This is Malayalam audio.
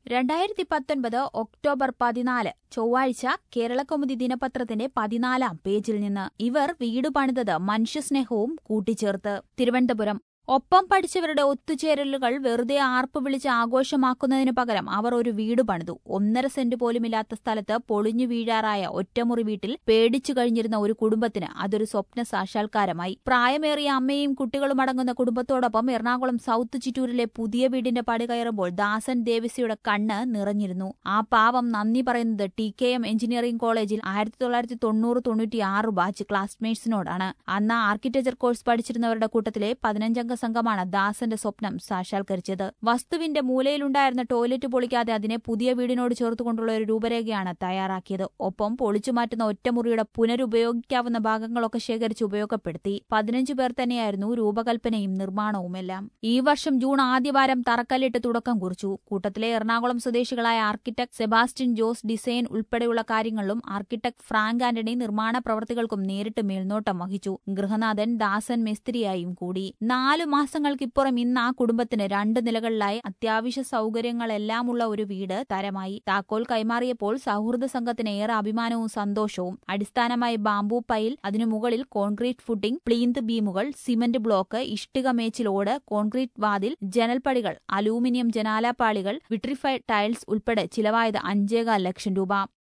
രണ്ടായിരത്തി പത്തൊൻപത് ഒക്ടോബർ പതിനാല് ചൊവ്വാഴ്ച കേരളകൗമുദി ദിനപത്രത്തിന്റെ പതിനാലാം പേജിൽ നിന്ന് ഇവർ വീട് പണിതത് മനുഷ്യസ്നേഹവും കൂട്ടിച്ചേർത്ത് തിരുവനന്തപുരം ഒപ്പം പഠിച്ചവരുടെ ഒത്തുചേരലുകൾ വെറുതെ ആർപ്പ് വിളിച്ച് ആഘോഷമാക്കുന്നതിനു പകരം അവർ ഒരു വീട് പണിതു ഒന്നര സെന്റ് പോലുമില്ലാത്ത സ്ഥലത്ത് പൊളിഞ്ഞു വീഴാറായ ഒറ്റമുറി വീട്ടിൽ പേടിച്ചു കഴിഞ്ഞിരുന്ന ഒരു കുടുംബത്തിന് അതൊരു സ്വപ്ന സാക്ഷാത്കാരമായി പ്രായമേറിയ അമ്മയും കുട്ടികളും അടങ്ങുന്ന കുടുംബത്തോടൊപ്പം എറണാകുളം സൌത്ത് ചിറ്റൂരിലെ പുതിയ വീടിന്റെ പടി കയറുമ്പോൾ ദാസൻ ദേവസിയുടെ കണ്ണ് നിറഞ്ഞിരുന്നു ആ പാവം നന്ദി പറയുന്നത് ടി കെ എം എഞ്ചിനീയറിംഗ് കോളേജിൽ ആയിരത്തി തൊള്ളായിരത്തി തൊണ്ണൂറ് തൊണ്ണൂറ്റിയാറ് ബാച്ച് ക്ലാസ്മേറ്റ്സിനോടാണ് അന്ന് ആർക്കിടെക്ചർ കോഴ്സ് പഠിച്ചിരുന്നവരുടെ കൂട്ടത്തിലെ പതിനഞ്ചംഗ സംഘമാണ് ദാസന്റെ സ്വപ്നം സാക്ഷാത്കരിച്ചത് വസ്തുവിന്റെ മൂലയിലുണ്ടായിരുന്ന ടോയ്ലറ്റ് പൊളിക്കാതെ അതിനെ പുതിയ വീടിനോട് ചേർത്തുകൊണ്ടുള്ള ഒരു രൂപരേഖയാണ് തയ്യാറാക്കിയത് ഒപ്പം പൊളിച്ചു മാറ്റുന്ന ഒറ്റമുറിയുടെ പുനരുപയോഗിക്കാവുന്ന ഭാഗങ്ങളൊക്കെ ശേഖരിച്ച് ഉപയോഗപ്പെടുത്തി പതിനഞ്ചു പേർ തന്നെയായിരുന്നു രൂപകൽപ്പനയും നിർമ്മാണവുമെല്ലാം ഈ വർഷം ജൂൺ ആദ്യവാരം തറക്കല്ലിട്ട് തുടക്കം കുറിച്ചു കൂട്ടത്തിലെ എറണാകുളം സ്വദേശികളായ ആർക്കിടെക്ട് സെബാസ്റ്റ്യൻ ജോസ് ഡിസൈൻ ഉൾപ്പെടെയുള്ള കാര്യങ്ങളിലും ആർക്കിടെക്ട് ഫ്രാങ്ക് ആന്റണി നിർമ്മാണ പ്രവർത്തികൾക്കും നേരിട്ട് മേൽനോട്ടം വഹിച്ചു ഗൃഹനാഥൻ ദാസൻ മെസ്ത്രിയായും കൂടി നാലു മാസങ്ങൾക്കിപ്പുറം ഇന്ന് ആ കുടുംബത്തിന് രണ്ട് നിലകളിലായി അത്യാവശ്യ സൗകര്യങ്ങളെല്ലാമുള്ള ഒരു വീട് തരമായി താക്കോൽ കൈമാറിയപ്പോൾ സൗഹൃദ സംഘത്തിന് ഏറെ അഭിമാനവും സന്തോഷവും അടിസ്ഥാനമായി ബാംബു പൈൽ അതിനു മുകളിൽ കോൺക്രീറ്റ് ഫുട്ടിംഗ് പ്ലീന്ത് ബീമുകൾ സിമന്റ് ബ്ലോക്ക് ഇഷ്ടിക മേച്ചിലോട് കോൺക്രീറ്റ് വാതിൽ ജനൽപ്പടികൾ അലൂമിനിയം ജനാലാപ്പാളികൾ വിട്രിഫൈഡ് ടൈൽസ് ഉൾപ്പെടെ ചിലവായത് അഞ്ചേകാൽ ലക്ഷം രൂപ